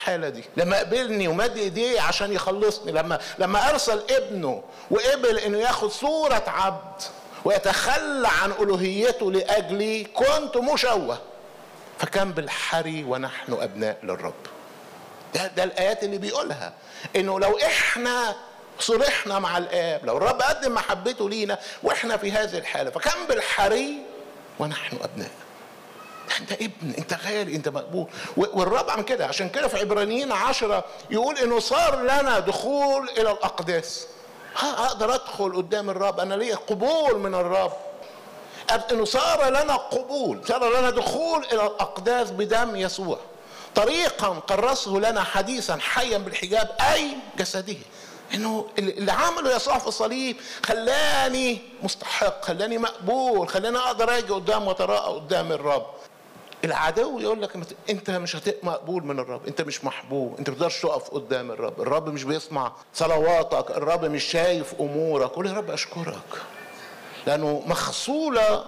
الحاله دي لما قبلني ومد ايديه عشان يخلصني لما لما ارسل ابنه وقبل انه ياخد صوره عبد ويتخلى عن الوهيته لاجلي كنت مشوه فكان بالحري ونحن ابناء للرب ده ده الايات اللي بيقولها انه لو احنا صلحنا مع الاب لو الرب قدم محبته لينا واحنا في هذه الحاله فكان بالحري ونحن ابناء انت ابن انت غالي انت مقبول والرب عن كده عشان كده في عبرانيين عشرة يقول انه صار لنا دخول الى الاقداس ها اقدر ادخل قدام الرب انا ليا قبول من الرب انه صار لنا قبول صار لنا دخول الى الاقداس بدم يسوع طريقا قرصه لنا حديثا حيا بالحجاب اي جسده انه اللي عمله يسوع في الصليب خلاني مستحق خلاني مقبول خلاني اقدر اجي قدام وتراءى قدام الرب العدو يقول لك انت مش هتبقى مقبول من الرب انت مش محبوب انت ما تقدرش تقف قدام الرب الرب مش بيسمع صلواتك الرب مش شايف امورك قول يا رب اشكرك لانه مغسوله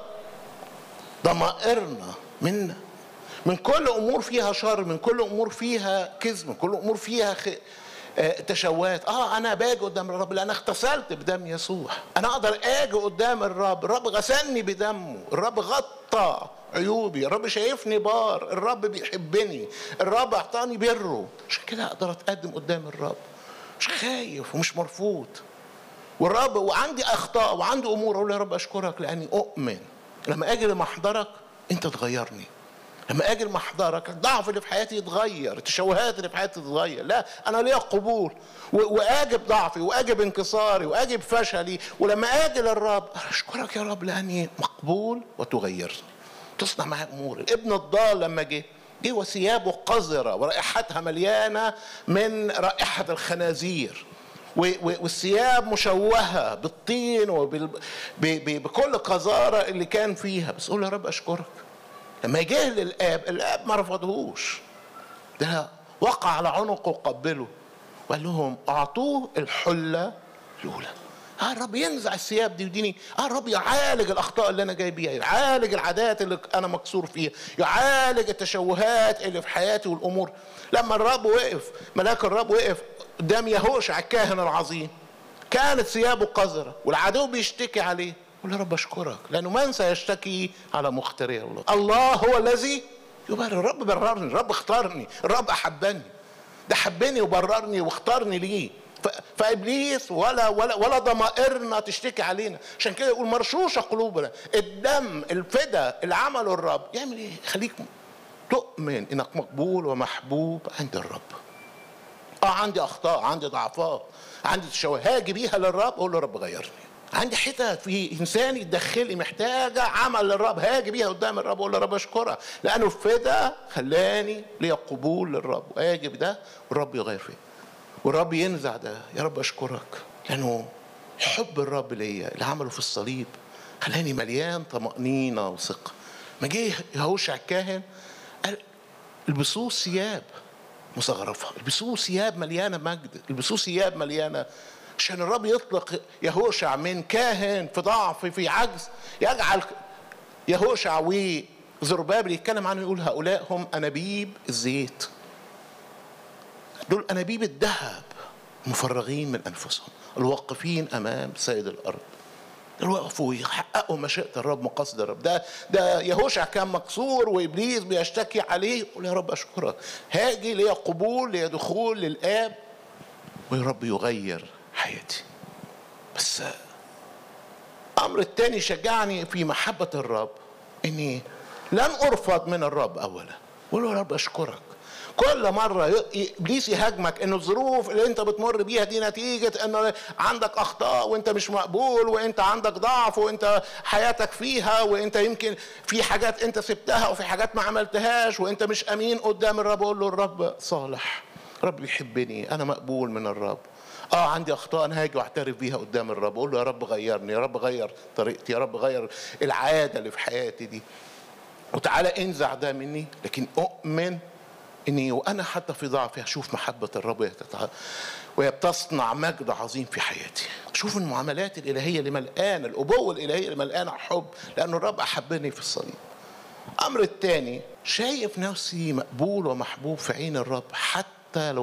ضمائرنا منا من كل امور فيها شر من كل امور فيها كذب من كل امور فيها خ... تشوهات اه انا باجي قدام الرب لان اغتسلت بدم يسوع انا اقدر اجي قدام الرب الرب غسلني بدمه الرب غطى عيوبي الرب شايفني بار الرب بيحبني الرب اعطاني بره عشان كده اقدر اتقدم قدام الرب مش خايف ومش مرفوض والرب وعندي اخطاء وعندي امور اقول يا رب اشكرك لاني اؤمن لما اجي لمحضرك انت تغيرني لما اجي لمحضرك الضعف اللي في حياتي يتغير التشوهات اللي في حياتي تتغير لا انا ليا قبول واجي بضعفي واجي بانكساري واجي بفشلي ولما اجي للرب اشكرك يا رب لاني مقبول وتغيرني تصنع معاه امور ابن الضال لما جه جه وثيابه قذره ورائحتها مليانه من رائحه الخنازير والثياب مشوهه بالطين وبكل قذاره اللي كان فيها بس قول يا رب اشكرك لما جه للاب الاب ما رفضهوش ده وقع على عنقه وقبله وقال لهم اعطوه الحله الاولى اه الرب ينزع الثياب دي وديني اه الرب يعالج الاخطاء اللي انا جاي بيها يعالج العادات اللي انا مكسور فيها يعالج التشوهات اللي في حياتي والامور لما الرب وقف ملاك الرب وقف قدام يهوشع الكاهن العظيم كانت ثيابه قذرة والعدو بيشتكي عليه قول يا رب اشكرك لانه من سيشتكي على مختري الله الله هو الذي يبرر الرب بررني الرب اختارني الرب احبني ده حبني وبررني واختارني ليه فابليس ولا ولا ولا ضمائرنا تشتكي علينا عشان كده يقول مرشوشه قلوبنا الدم الفدا اللي عمله الرب يعمل ايه خليك تؤمن انك مقبول ومحبوب عند الرب اه عندي اخطاء عندي ضعفات عندي تشوه هاجي بيها للرب اقول له رب غيرني عندي حتت في انساني الداخلي محتاجه عمل للرب هاجي بيها قدام الرب اقول له رب اشكرك لانه الفدا خلاني ليا قبول للرب واجي بده والرب يغير فيه والرب ينزع ده يا رب اشكرك لانه حب الرب ليا اللي عمله في الصليب خلاني مليان طمأنينة وثقة ما جه يهوشع الكاهن قال البسوه ثياب مزخرفة البسوه ثياب مليانة مجد البسوه ثياب مليانة عشان الرب يطلق يهوشع من كاهن في ضعف في عجز يجعل يهوشع وزربابل يتكلم عنه يقول هؤلاء هم أنابيب الزيت دول أنابيب الذهب مفرغين من أنفسهم الواقفين أمام سيد الأرض وقفوا يحققوا مشيئة الرب مقاصد الرب ده ده يهوشع كان مكسور وابليس بيشتكي عليه يقول يا رب اشكرك هاجي ليا قبول ليا دخول للاب ويا رب يغير حياتي بس الامر الثاني شجعني في محبة الرب اني لن ارفض من الرب اولا قول يا رب اشكرك كل مرة إبليس يهاجمك إن الظروف اللي أنت بتمر بيها دي نتيجة إن عندك أخطاء وأنت مش مقبول وأنت عندك ضعف وأنت حياتك فيها وأنت يمكن في حاجات أنت سبتها وفي حاجات ما عملتهاش وأنت مش أمين قدام الرب أقول له الرب صالح رب يحبني أنا مقبول من الرب اه عندي اخطاء انا هاجي واعترف بيها قدام الرب اقول له يا رب غيرني يا رب غير طريقتي يا رب غير العاده اللي في حياتي دي وتعالى انزع ده مني لكن اؤمن اني وانا حتى في ضعفي هشوف محبه الرب وهي بتصنع مجد عظيم في حياتي شوف المعاملات الالهيه اللي ملقانه الابوه الالهيه اللي ملقانه حب لان الرب احبني في الصليب الامر الثاني شايف نفسي مقبول ومحبوب في عين الرب حتى حتى لو